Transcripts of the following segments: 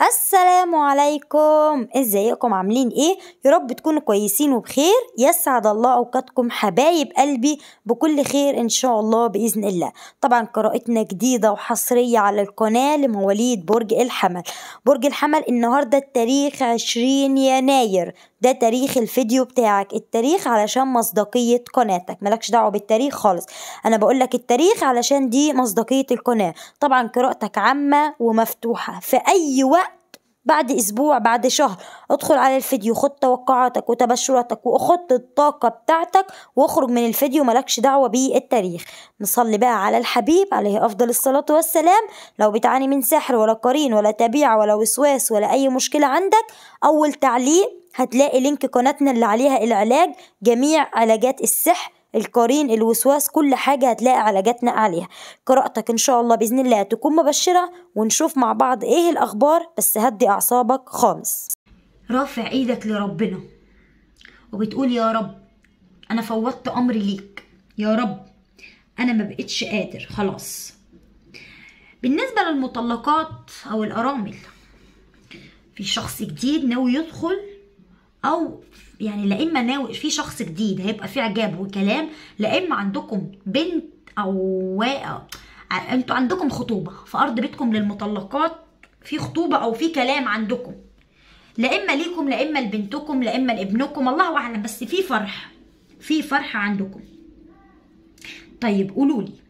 السلام عليكم ازيكم عاملين ايه يا رب تكونوا كويسين وبخير يسعد الله اوقاتكم حبايب قلبي بكل خير ان شاء الله باذن الله طبعا قراءتنا جديده وحصريه على القناه لمواليد برج الحمل برج الحمل النهارده التاريخ 20 يناير ده تاريخ الفيديو بتاعك التاريخ علشان مصداقية قناتك مالكش دعوة بالتاريخ خالص أنا بقولك التاريخ علشان دي مصداقية القناة طبعا قراءتك عامة ومفتوحة في أي وقت بعد اسبوع بعد شهر ادخل على الفيديو خد توقعاتك وتبشراتك وخد الطاقه بتاعتك واخرج من الفيديو مالكش دعوه بالتاريخ نصلي بقى على الحبيب عليه افضل الصلاه والسلام لو بتعاني من سحر ولا قرين ولا تبيع ولا وسواس ولا اي مشكله عندك اول تعليق هتلاقي لينك قناتنا اللي عليها العلاج جميع علاجات السحر القرين الوسواس كل حاجة هتلاقي علاجاتنا عليها قراءتك إن شاء الله بإذن الله تكون مبشرة ونشوف مع بعض إيه الأخبار بس هدي أعصابك خالص رافع ايدك لربنا وبتقول يا رب انا فوضت امري ليك يا رب انا ما بقتش قادر خلاص بالنسبة للمطلقات او الارامل في شخص جديد ناوي يدخل او يعني لا اما ناوي في شخص جديد هيبقى في اعجاب وكلام لا اما عندكم بنت او واقع انتوا عندكم خطوبه في ارض بيتكم للمطلقات في خطوبه او في كلام عندكم لا اما ليكم لا اما لبنتكم لا اما لابنكم الله اعلم بس في فرح في فرحه عندكم طيب قولوا لي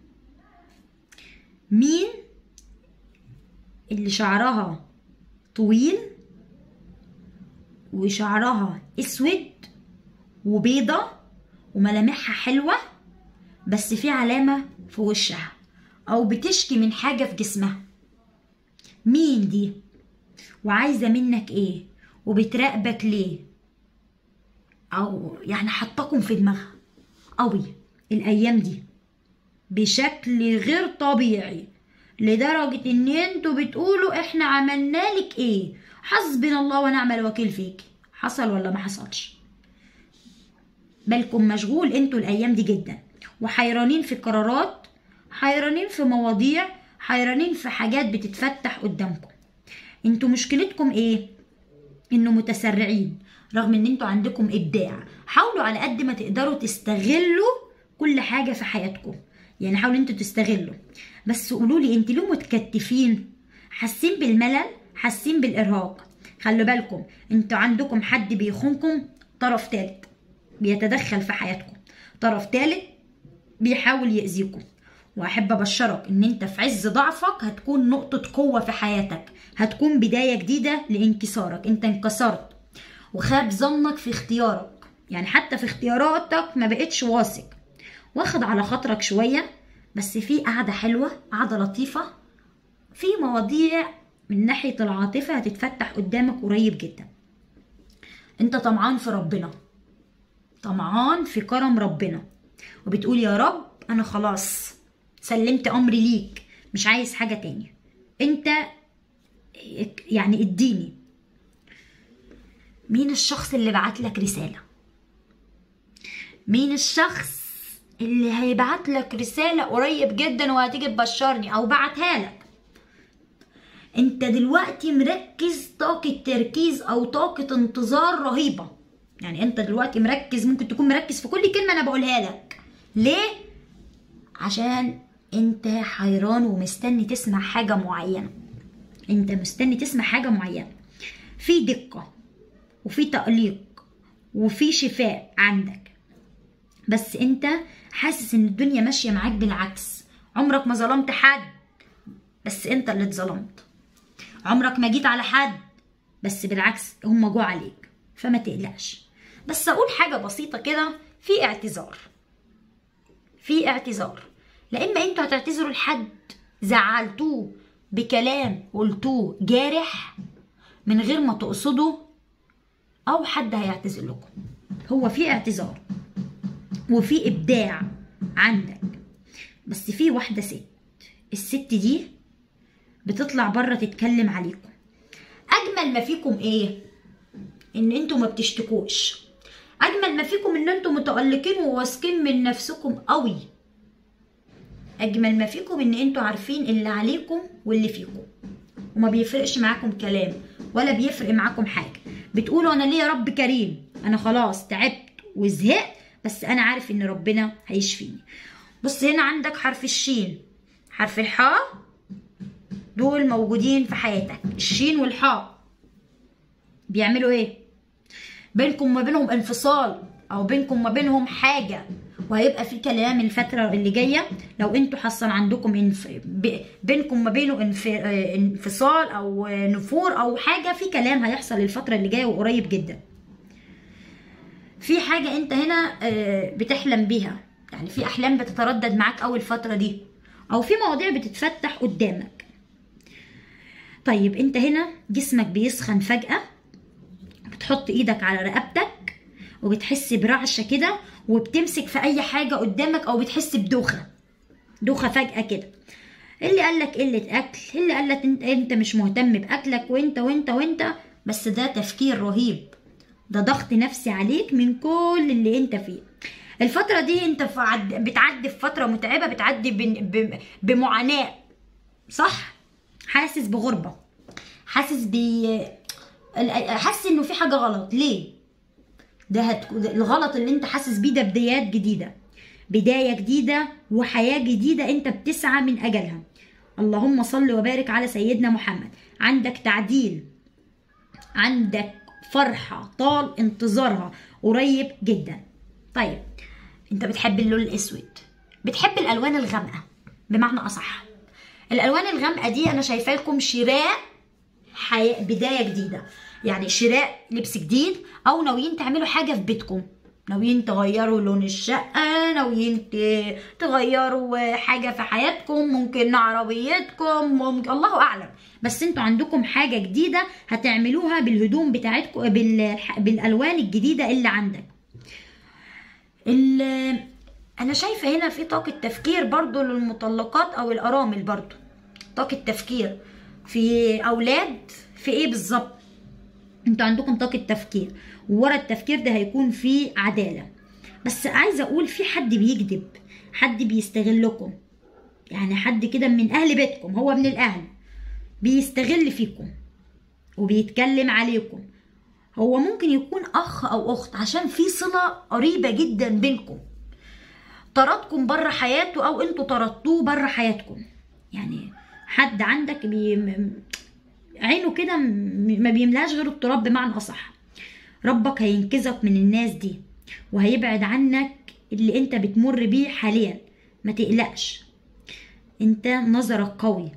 مين اللي شعرها طويل وشعرها اسود وبيضة وملامحها حلوة بس في علامة في وشها او بتشكي من حاجة في جسمها مين دي وعايزة منك ايه وبتراقبك ليه او يعني حطاكم في دماغها قوي الايام دي بشكل غير طبيعي لدرجة ان انتوا بتقولوا احنا عملنا لك ايه حسبنا الله ونعم الوكيل فيك حصل ولا ما حصلش بالكم مشغول انتوا الايام دي جدا وحيرانين في قرارات حيرانين في مواضيع حيرانين في حاجات بتتفتح قدامكم انتوا مشكلتكم ايه انه متسرعين رغم ان انتوا عندكم ابداع حاولوا على قد ما تقدروا تستغلوا كل حاجة في حياتكم يعني حاولوا انتوا تستغلوا بس قولوا لي انتوا ليه متكتفين حاسين بالملل حاسين بالارهاق خلوا بالكم انتوا عندكم حد بيخونكم طرف تالت بيتدخل في حياتكم طرف تالت بيحاول يأذيكم واحب ابشرك ان انت في عز ضعفك هتكون نقطة قوة في حياتك هتكون بداية جديدة لانكسارك انت انكسرت وخاب ظنك في اختيارك يعني حتى في اختياراتك ما بقتش واثق واخد على خاطرك شوية بس في قعدة حلوة قعدة لطيفة في مواضيع من ناحية العاطفة هتتفتح قدامك قريب جدا انت طمعان في ربنا طمعان في كرم ربنا وبتقول يا رب انا خلاص سلمت امري ليك مش عايز حاجة تانية انت يعني اديني مين الشخص اللي بعت لك رسالة مين الشخص اللي هيبعت لك رسالة قريب جدا وهتيجي تبشرني او بعتها لك انت دلوقتي مركز طاقة تركيز او طاقة انتظار رهيبة يعني انت دلوقتي مركز ممكن تكون مركز في كل كلمة انا بقولها لك ليه عشان انت حيران ومستني تسمع حاجة معينة انت مستني تسمع حاجة معينة في دقة وفي تأليق وفي شفاء عندك بس انت حاسس ان الدنيا ماشية معاك بالعكس عمرك ما ظلمت حد بس انت اللي اتظلمت عمرك ما جيت على حد بس بالعكس هم جو عليك فما تقلقش بس اقول حاجه بسيطه كده في اعتذار في اعتذار لا اما انتوا هتعتذروا لحد زعلتوه بكلام قلتوه جارح من غير ما تقصدوا او حد هيعتذر لكم هو في اعتذار وفي ابداع عندك بس في واحده ست الست دي بتطلع بره تتكلم عليكم اجمل ما فيكم ايه ان انتوا ما بتشتكوش اجمل ما فيكم ان انتوا متالقين وواثقين من نفسكم قوي اجمل ما فيكم ان انتوا عارفين اللي عليكم واللي فيكم وما بيفرقش معاكم كلام ولا بيفرق معاكم حاجه بتقولوا انا ليه يا رب كريم انا خلاص تعبت وزهقت بس انا عارف ان ربنا هيشفيني بص هنا عندك حرف الشين حرف الحاء دول موجودين في حياتك الشين والحاء بيعملوا ايه بينكم وما بينهم انفصال او بينكم وما بينهم حاجه وهيبقى في كلام الفتره اللي جايه لو انتوا حصل عندكم انف... ب... بينكم وما بينه انف... آه، انفصال او آه، نفور او حاجه في كلام هيحصل الفتره اللي جايه وقريب جدا في حاجه انت هنا آه، بتحلم بيها يعني في احلام بتتردد معاك اول الفتره دي او في مواضيع بتتفتح قدامك طيب انت هنا جسمك بيسخن فجاه بتحط ايدك على رقبتك وبتحس برعشه كده وبتمسك في اي حاجه قدامك او بتحس بدوخه دوخه فجاه كده اللي قال لك قله اكل اللي قال لك انت انت مش مهتم باكلك وانت وانت وانت بس ده تفكير رهيب ده ضغط نفسي عليك من كل اللي انت فيه الفترة دي انت في عد... بتعدي في فترة متعبة بتعدي ب... ب... بمعاناة صح حاسس بغربة حاسس ب حاسس انه في حاجة غلط ليه ده هت... الغلط اللي انت حاسس بيه ده بدايات جديدة بداية جديدة وحياة جديدة انت بتسعى من اجلها اللهم صل وبارك على سيدنا محمد عندك تعديل عندك فرحة طال انتظارها قريب جدا طيب انت بتحب اللون الاسود بتحب الالوان الغامقة بمعنى اصح الالوان الغامقة دي انا شايفاه لكم شراء حي... بداية جديدة يعني شراء لبس جديد او ناويين تعملوا حاجة في بيتكم ناويين تغيروا لون الشقة ناويين ت- تغيروا حاجة في حياتكم ممكن عربيتكم ممكن الله أعلم بس انتوا عندكم حاجة جديدة هتعملوها بالهدوم بتاعتكم بال... بالألوان الجديدة اللي عندك ال... أنا شايفة هنا في طاقة تفكير برضو للمطلقات أو الأرامل برضو طاقة تفكير في أولاد في إيه بالظبط انتوا عندكم طاقة تفكير وورا التفكير ده هيكون في عدالة بس عايزة اقول في حد بيكذب حد بيستغلكم يعني حد كده من اهل بيتكم هو من الاهل بيستغل فيكم وبيتكلم عليكم هو ممكن يكون اخ او اخت عشان في صلة قريبة جدا بينكم طردكم بره حياته او انتوا طردتوه بره حياتكم يعني حد عندك بي... م- عينه كده م- ما بيملاش غير التراب بمعنى اصح ربك هينقذك من الناس دي وهيبعد عنك اللي انت بتمر بيه حاليا ما تقلقش انت نظرك قوي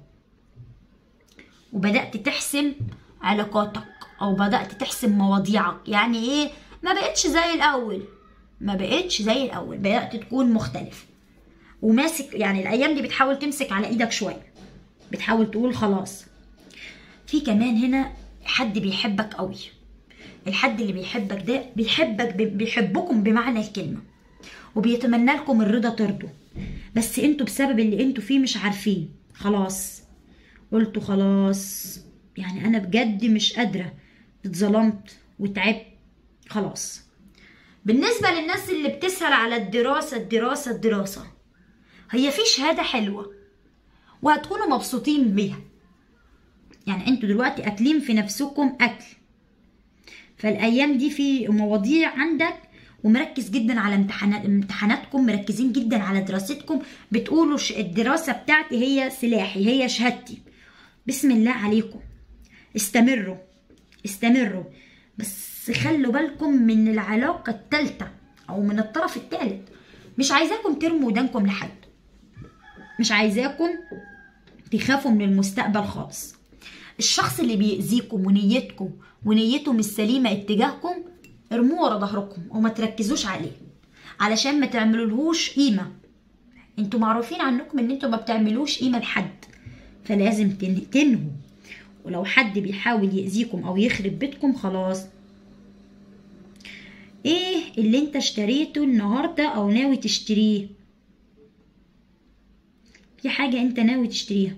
وبدأت تحسم علاقاتك او بدأت تحسم مواضيعك يعني ايه ما بقتش زي الاول ما بقتش زي الاول بدأت تكون مختلف وماسك يعني الايام دي بتحاول تمسك على ايدك شويه بتحاول تقول خلاص في كمان هنا حد بيحبك قوي الحد اللي بيحبك ده بيحبك ب- بيحبكم بمعنى الكلمة وبيتمنى لكم الرضا ترضوا بس انتوا بسبب اللي انتوا فيه مش عارفين خلاص قلتوا خلاص يعني انا بجد مش قادرة اتظلمت وتعبت خلاص بالنسبة للناس اللي بتسأل على الدراسة الدراسة الدراسة هي في شهادة حلوة وهتكونوا مبسوطين بيها يعني انتوا دلوقتي اكلين في نفسكم اكل فالايام دي في مواضيع عندك ومركز جدا على امتحانات امتحاناتكم مركزين جدا على دراستكم بتقولوا ش- الدراسه بتاعتي هي سلاحي هي شهادتي بسم الله عليكم استمروا استمروا بس خلوا بالكم من العلاقه الثالثه او من الطرف الثالث مش عايزاكم ترموا ودانكم لحد مش عايزاكم تخافوا من المستقبل خالص الشخص اللي بيأذيكم ونيتكم ونيته مش سليمة اتجاهكم ارموه ورا ظهركم وما تركزوش عليه علشان ما تعملولهوش قيمة انتوا معروفين عنكم ان انتوا ما بتعملوش قيمة لحد فلازم تن- تنهوا ولو حد بيحاول يأذيكم او يخرب بيتكم خلاص ايه اللي انت اشتريته النهاردة او ناوي تشتريه في حاجة انت ناوي تشتريها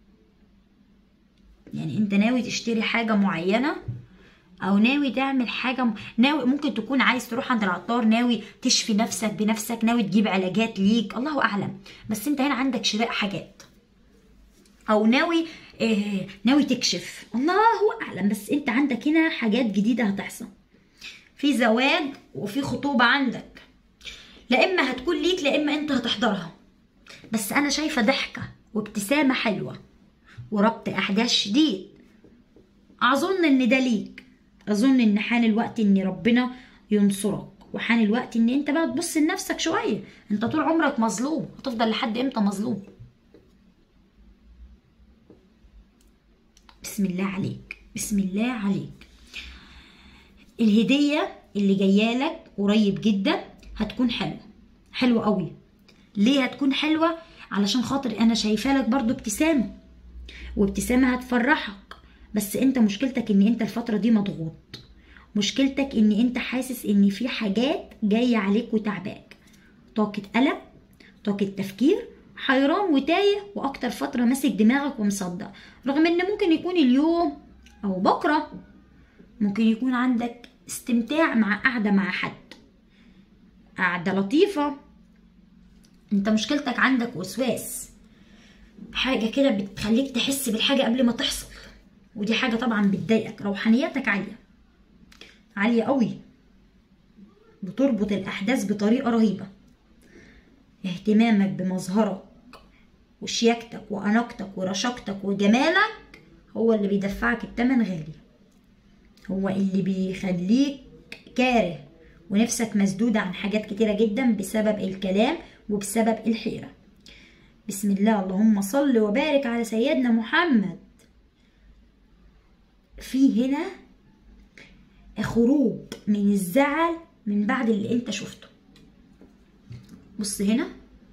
يعني انت ناوي تشتري حاجة معينة او ناوي تعمل حاجة م... ناوي ممكن تكون عايز تروح عند العطار ناوي تشفي نفسك بنفسك ناوي تجيب علاجات ليك الله اعلم بس انت هنا عندك شراء حاجات او ناوي إيه ناوي تكشف الله اعلم بس انت عندك هنا حاجات جديده هتحصل في زواج وفي خطوبه عندك لا اما هتكون ليك لا اما انت هتحضرها بس انا شايفه ضحكه وابتسامه حلوه وربط احداث شديد اظن ان ده ليك اظن ان حان الوقت ان ربنا ينصرك وحان الوقت ان انت بقى تبص لنفسك شويه انت طول عمرك مظلوم هتفضل لحد امتى مظلوم بسم الله عليك بسم الله عليك الهديه اللي جايه لك قريب جدا هتكون حلوه حلوه قوي ليه هتكون حلوه علشان خاطر انا شايفه لك برضو ابتسامه وابتسامه هتفرحك بس انت مشكلتك ان انت الفتره دي مضغوط مشكلتك ان انت حاسس ان في حاجات جايه عليك وتعباك طاقه قلق طاقه تفكير حيران وتايه واكتر فتره ماسك دماغك ومصدق رغم ان ممكن يكون اليوم او بكره ممكن يكون عندك استمتاع مع قعده مع حد قعده لطيفه انت مشكلتك عندك وسواس حاجه كده بتخليك تحس بالحاجه قبل ما تحصل ودي حاجه طبعا بتضايقك روحانياتك عاليه عاليه قوي بتربط الاحداث بطريقه رهيبه اهتمامك بمظهرك وشياكتك واناقتك ورشاقتك وجمالك هو اللي بيدفعك التمن غالي هو اللي بيخليك كاره ونفسك مسدودة عن حاجات كتيرة جدا بسبب الكلام وبسبب الحيرة بسم الله اللهم صل وبارك على سيدنا محمد في هنا خروج من الزعل من بعد اللي انت شفته بص هنا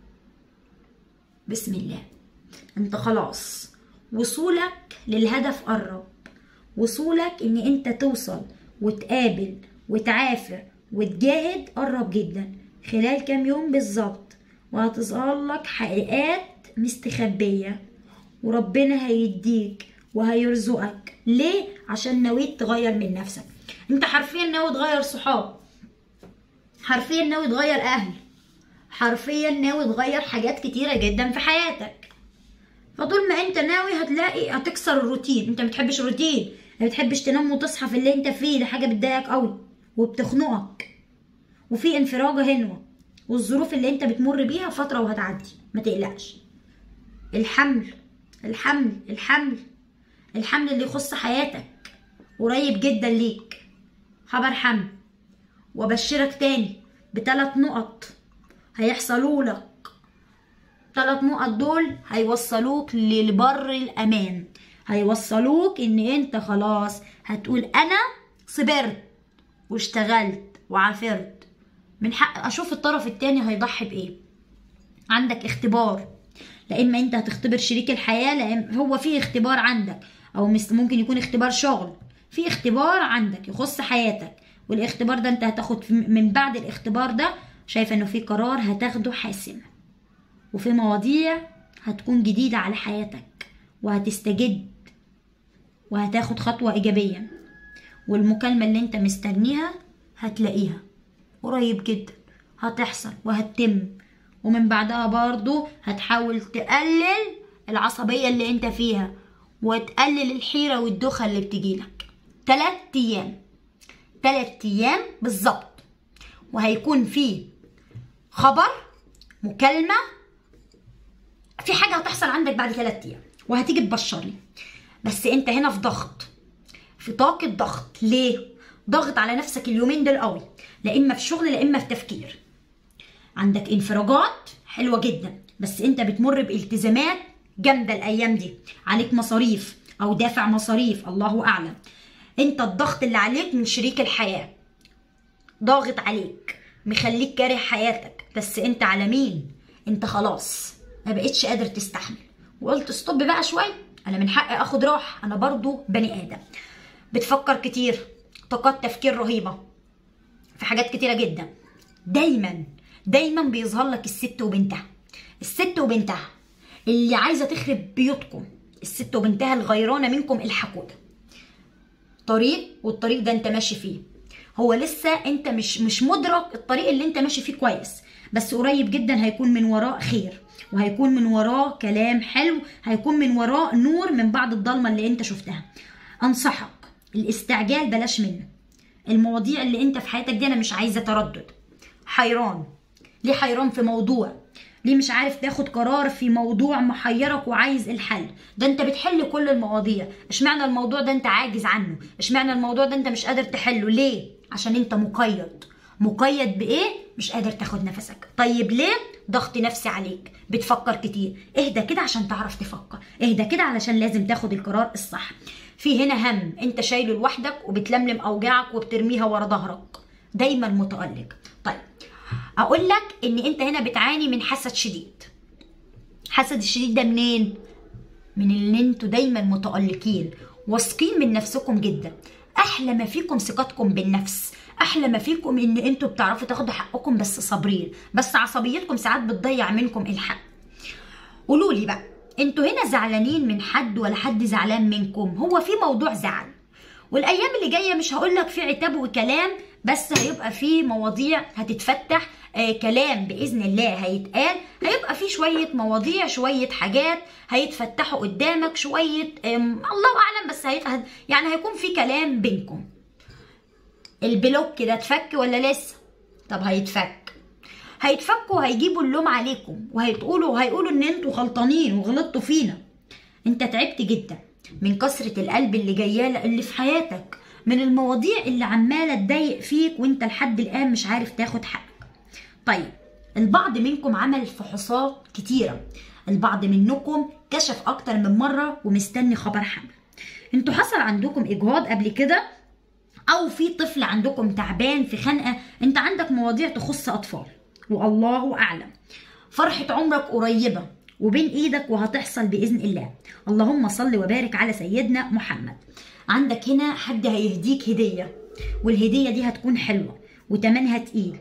بسم الله انت خلاص وصولك للهدف قرب وصولك ان انت توصل وتقابل وتعافر وتجاهد قرب جدا خلال كام يوم بالظبط وهتظهر لك حقيقات مستخبية وربنا هيديك وهيرزقك ليه عشان نويت تغير من نفسك انت حرفيا ناوي تغير صحاب حرفيا ناوي تغير اهل حرفيا ناوي تغير حاجات كتيرة جدا في حياتك فطول ما انت ناوي هتلاقي هتكسر الروتين انت متحبش الروتين ما بتحبش تنام وتصحى في اللي انت فيه ده حاجة بتضايقك قوي وبتخنقك وفي انفراجة هنا والظروف اللي انت بتمر بيها فترة وهتعدي ما تقلقش الحمل الحمل الحمل الحمل اللي يخص حياتك قريب جدا ليك خبر حمل وابشرك تاني بثلاث نقط هيحصلوا لك ثلاث نقط دول هيوصلوك للبر الامان هيوصلوك ان انت خلاص هتقول انا صبرت واشتغلت وعافرت من حق اشوف الطرف التاني هيضحي بايه عندك اختبار لا اما انت هتختبر شريك الحياه لا إما هو في اختبار عندك او ممكن يكون اختبار شغل في اختبار عندك يخص حياتك والاختبار ده انت هتاخد من بعد الاختبار ده شايفه انه في قرار هتاخده حاسم وفي مواضيع هتكون جديدة على حياتك وهتستجد وهتاخد خطوة إيجابية والمكالمة اللي انت مستنيها هتلاقيها قريب جدا هتحصل وهتتم ومن بعدها برضو هتحاول تقلل العصبية اللي انت فيها وتقلل الحيرة والدوخة اللي بتجيلك تلات أيام تلات أيام بالظبط وهيكون في خبر مكالمة في حاجة هتحصل عندك بعد ثلاثة أيام وهتيجي تبشرني بس أنت هنا في ضغط في طاقة ضغط ليه؟ ضغط على نفسك اليومين دول قوي لا إما في شغل لا إما في تفكير عندك انفراجات حلوة جدا بس أنت بتمر بالتزامات جامدة الأيام دي عليك مصاريف أو دافع مصاريف الله أعلم أنت الضغط اللي عليك من شريك الحياة ضاغط عليك مخليك كاره حياتك بس انت على مين انت خلاص ما بقتش قادر تستحمل وقلت ستوب بقى شويه انا من حقي اخد راحه انا برضو بني ادم بتفكر كتير طاقات تفكير رهيبه في حاجات كتيره جدا دايما دايما بيظهر لك الست وبنتها الست وبنتها اللي عايزه تخرب بيوتكم الست وبنتها الغيرانه منكم الحقوده طريق والطريق ده انت ماشي فيه هو لسه انت مش مش مدرك الطريق اللي انت ماشي فيه كويس بس قريب جدا هيكون من وراء خير وهيكون من وراه كلام حلو هيكون من وراه نور من بعد الضلمه اللي انت شفتها انصحك الاستعجال بلاش منه المواضيع اللي انت في حياتك دي انا مش عايزه تردد حيران ليه حيران في موضوع ليه مش عارف تاخد قرار في موضوع محيرك وعايز الحل ده انت بتحل كل المواضيع اشمعنى الموضوع ده انت عاجز عنه اشمعنى الموضوع ده انت مش قادر تحله ليه عشان انت مقيد مقيد بايه مش قادر تاخد نفسك طيب ليه ضغط نفسي عليك بتفكر كتير اهدى كده عشان تعرف تفكر اهدى كده علشان لازم تاخد القرار الصح في هنا هم انت شايله لوحدك وبتلملم اوجاعك وبترميها ورا ظهرك دايما متألق طيب اقول لك ان انت هنا بتعاني من حسد شديد حسد الشديد ده منين من ان انتوا دايما متألقين واثقين من نفسكم جدا احلى ما فيكم ثقتكم بالنفس احلى ما فيكم ان انتوا بتعرفوا تاخدوا حقكم بس صابرين بس عصبيتكم ساعات بتضيع منكم الحق قولوا لي بقى انتوا هنا زعلانين من حد ولا حد زعلان منكم هو في موضوع زعل والايام اللي جايه مش هقول لك في عتاب وكلام بس هيبقى في مواضيع هتتفتح آه كلام باذن الله هيتقال هيبقى في شويه مواضيع شويه حاجات هيتفتحوا قدامك شويه الله اعلم بس هيت... يعني هيكون في كلام بينكم البلوك ده اتفك ولا لسه طب هيتفك هيتفكوا وهيجيبوا اللوم عليكم وهيتقولوا وهيقولوا ان انتوا غلطانين وغلطتوا فينا انت تعبت جدا من كثرة القلب اللي جايه اللي في حياتك من المواضيع اللي عمالة تضايق فيك وانت لحد الآن مش عارف تاخد حقك طيب البعض منكم عمل فحوصات كتيرة البعض منكم كشف أكتر من مرة ومستني خبر حمل انتوا حصل عندكم إجهاض قبل كده أو في طفل عندكم تعبان في خنقة انت عندك مواضيع تخص أطفال والله أعلم فرحة عمرك قريبة وبين ايدك وهتحصل باذن الله اللهم صل وبارك على سيدنا محمد عندك هنا حد هيهديك هديه والهديه دي هتكون حلوه وتمنها تقيل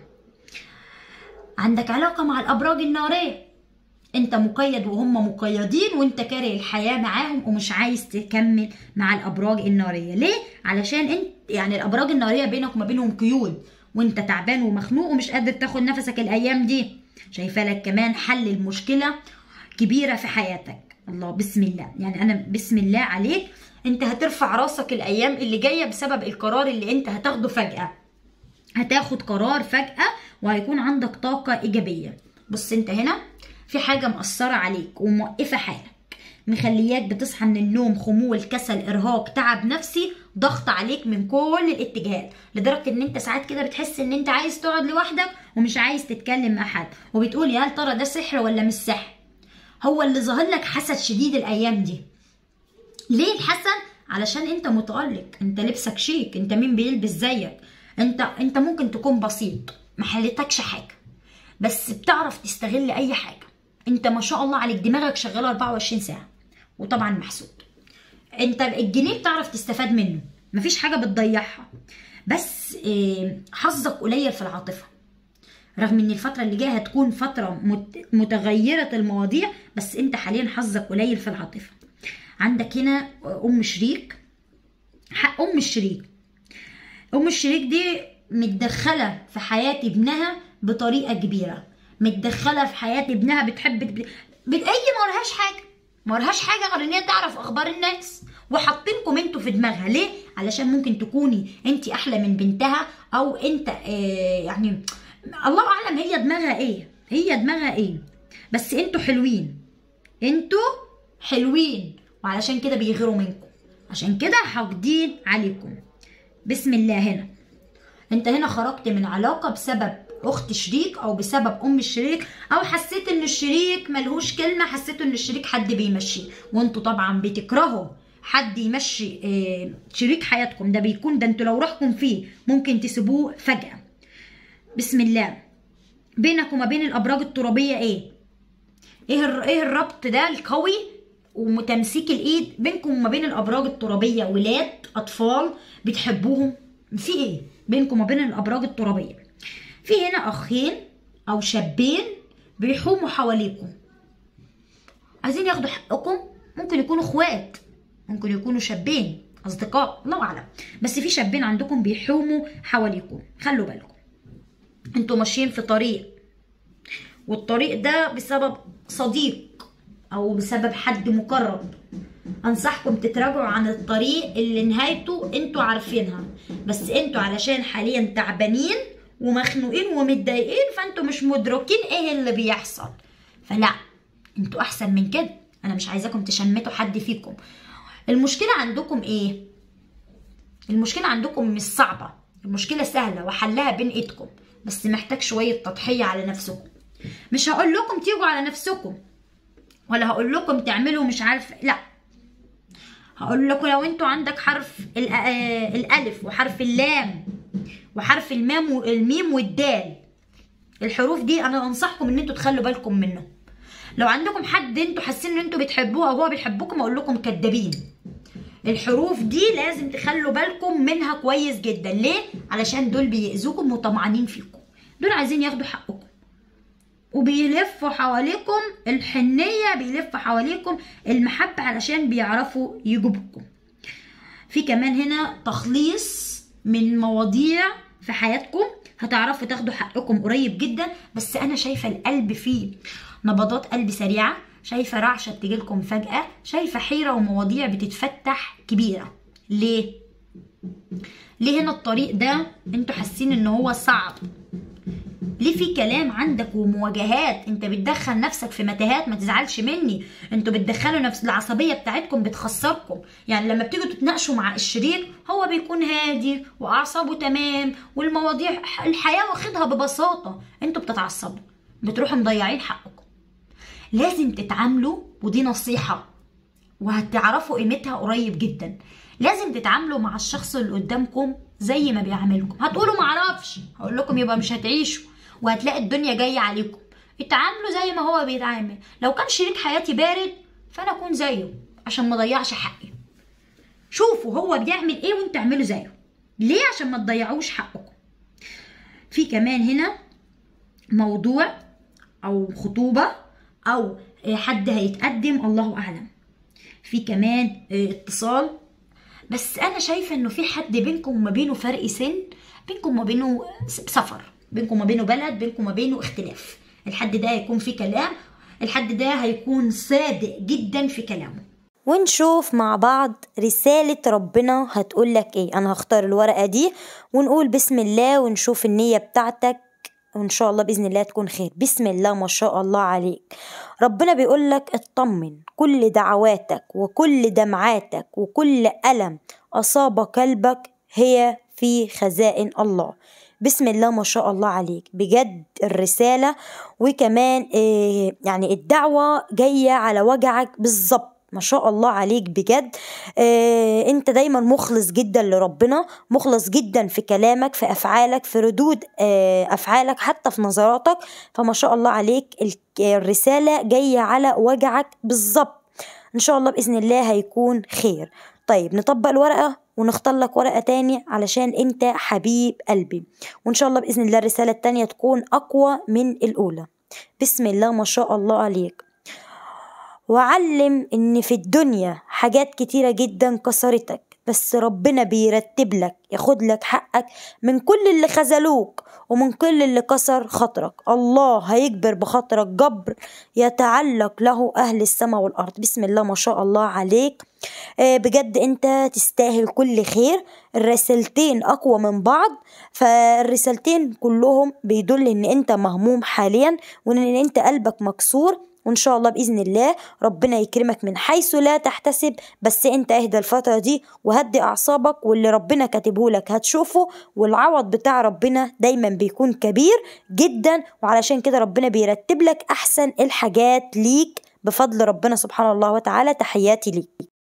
عندك علاقه مع الابراج الناريه انت مقيد وهم مقيدين وانت كاره الحياه معاهم ومش عايز تكمل مع الابراج الناريه ليه علشان انت يعني الابراج الناريه بينك وما بينهم قيود وانت تعبان ومخنوق ومش قادر تاخد نفسك الايام دي شايفه لك كمان حل المشكله كبيره في حياتك الله بسم الله يعني انا بسم الله عليك انت هترفع راسك الايام اللي جايه بسبب القرار اللي انت هتاخده فجاه هتاخد قرار فجاه وهيكون عندك طاقه ايجابيه بص انت هنا في حاجه مأثره عليك وموقفه حالك مخلياك بتصحى من النوم خمول كسل ارهاق تعب نفسي ضغط عليك من كل الاتجاهات لدرجه ان انت ساعات كده بتحس ان انت عايز تقعد لوحدك ومش عايز تتكلم مع حد وبتقول يا هل ترى ده سحر ولا مش سحر هو اللي ظاهر لك حسد شديد الايام دي ليه الحسد علشان انت متألق انت لبسك شيك انت مين بيلبس زيك انت انت ممكن تكون بسيط ما حلتكش حاجه بس بتعرف تستغل اي حاجه انت ما شاء الله عليك دماغك شغاله 24 ساعه وطبعا محسود انت الجنيه بتعرف تستفاد منه مفيش حاجه بتضيعها بس حظك قليل في العاطفه رغم ان الفتره اللي جايه هتكون فتره متغيره المواضيع بس انت حاليا حظك قليل في العاطفه عندك هنا ام شريك حق ام الشريك ام الشريك دي متدخله في حياه ابنها بطريقه كبيره متدخله في حياه ابنها بتحب بت... بت... اي ما ورهاش حاجه ما ورهاش حاجه غير ان هي تعرف اخبار الناس وحاطينكم انتوا في دماغها ليه علشان ممكن تكوني انت احلى من بنتها او انت آه يعني الله اعلم هي دماغها ايه هي دماغها ايه بس انتوا حلوين انتوا حلوين وعلشان كده بيغيروا منكم عشان كده حاقدين عليكم بسم الله هنا انت هنا خرجت من علاقة بسبب اخت شريك او بسبب ام الشريك او حسيت ان الشريك ملهوش كلمة حسيت ان الشريك حد بيمشيه وانتوا طبعا بتكرهوا حد يمشي اه شريك حياتكم ده بيكون ده انتوا لو رحكم فيه ممكن تسيبوه فجأة بسم الله بينك وما بين الابراج الترابيه ايه ايه ايه الربط ده القوي وتمسيك الايد بينكم وما بين الابراج الترابيه ولاد اطفال بتحبوهم في ايه بينكم وما بين الابراج الترابيه في هنا اخين او شابين بيحوموا حواليكم عايزين ياخدوا حقكم ممكن يكونوا اخوات ممكن يكونوا شابين اصدقاء الله اعلم بس في شابين عندكم بيحوموا حواليكم خلوا بالكم انتوا ماشيين في طريق والطريق ده بسبب صديق او بسبب حد مقرب انصحكم تتراجعوا عن الطريق اللي نهايته انتوا عارفينها بس انتوا علشان حاليا تعبانين ومخنوقين ومتضايقين فانتوا مش مدركين ايه اللي بيحصل فلا انتوا احسن من كده انا مش عايزاكم تشمتوا حد فيكم المشكله عندكم ايه المشكله عندكم مش صعبه المشكله سهله وحلها بين ايدكم بس محتاج شويه تضحيه على نفسكم مش هقول لكم تيجوا على نفسكم ولا هقول لكم تعملوا مش عارف لا هقول لكم لو انتوا عندك حرف الأ- آه، الالف وحرف اللام وحرف المام والميم والدال الحروف دي انا انصحكم ان انتوا تخلوا بالكم منه لو عندكم حد انتوا حاسين ان انتوا بتحبوه او هو بيحبكم اقول لكم كدابين الحروف دي لازم تخلوا بالكم منها كويس جدا ليه علشان دول بيأذوكم وطمعانين فيكم دول عايزين ياخدوا حقكم وبيلفوا حواليكم الحنية بيلفوا حواليكم المحبة علشان بيعرفوا يجيبوكم في كمان هنا تخليص من مواضيع في حياتكم هتعرفوا تاخدوا حقكم قريب جدا بس انا شايفه القلب فيه نبضات قلب سريعه شايفه رعشه تجيلكم فجاه شايفه حيره ومواضيع بتتفتح كبيره ليه ليه هنا الطريق ده انتوا حاسين ان هو صعب ليه في كلام عندك ومواجهات انت بتدخل نفسك في متاهات ما تزعلش مني انتوا بتدخلوا نفس العصبيه بتاعتكم بتخسركم يعني لما بتيجوا تتناقشوا مع الشريك هو بيكون هادي واعصابه تمام والمواضيع الحياه واخدها ببساطه انتوا بتتعصبوا بتروحوا مضيعين حقكم لازم تتعاملوا ودي نصيحه وهتعرفوا قيمتها قريب جدا لازم تتعاملوا مع الشخص اللي قدامكم زي ما بيعاملكم هتقولوا معرفش هقول لكم يبقى مش هتعيشوا وهتلاقي الدنيا جايه عليكم اتعاملوا زي ما هو بيتعامل لو كان شريك حياتي بارد فانا اكون زيه عشان ما اضيعش حقي شوفوا هو بيعمل ايه وانتوا اعملوا زيه ليه عشان ما تضيعوش حقكم في كمان هنا موضوع او خطوبه او حد هيتقدم الله اعلم في كمان اتصال بس انا شايفه انه في حد بينكم وما بينه فرق سن بينكم وما بينه سفر بينكم وما بينه بلد بينكم وما بينه اختلاف الحد ده هيكون فيه كلام الحد ده هيكون صادق جدا في كلامه ونشوف مع بعض رسالة ربنا هتقول لك ايه انا هختار الورقة دي ونقول بسم الله ونشوف النية بتاعتك وان شاء الله باذن الله تكون خير بسم الله ما شاء الله عليك ربنا بيقول لك اطمن كل دعواتك وكل دمعاتك وكل الم اصاب قلبك هي في خزائن الله بسم الله ما شاء الله عليك بجد الرسالة وكمان إيه يعني الدعوة جاية على وجعك بالظبط ما شاء الله عليك بجد آه انت دايما مخلص جدا لربنا مخلص جدا في كلامك في افعالك في ردود آه افعالك حتى في نظراتك فما شاء الله عليك الرساله جايه على وجعك بالظبط ان شاء الله باذن الله هيكون خير طيب نطبق الورقه ونختار لك ورقه تاني علشان انت حبيب قلبي وان شاء الله باذن الله الرساله التانيه تكون اقوى من الاولى بسم الله ما شاء الله عليك وعلم ان في الدنيا حاجات كتيرة جدا كسرتك بس ربنا بيرتب لك ياخد لك حقك من كل اللي خذلوك ومن كل اللي كسر خاطرك الله هيجبر بخاطرك جبر يتعلق له اهل السماء والارض بسم الله ما شاء الله عليك آه بجد انت تستاهل كل خير الرسالتين اقوى من بعض فالرسالتين كلهم بيدل ان انت مهموم حاليا وان انت قلبك مكسور وان شاء الله باذن الله ربنا يكرمك من حيث لا تحتسب بس انت اهدى الفتره دي وهدي اعصابك واللي ربنا كاتبه لك هتشوفه والعوض بتاع ربنا دايما بيكون كبير جدا وعلشان كده ربنا بيرتب لك احسن الحاجات ليك بفضل ربنا سبحانه الله وتعالى تحياتي ليك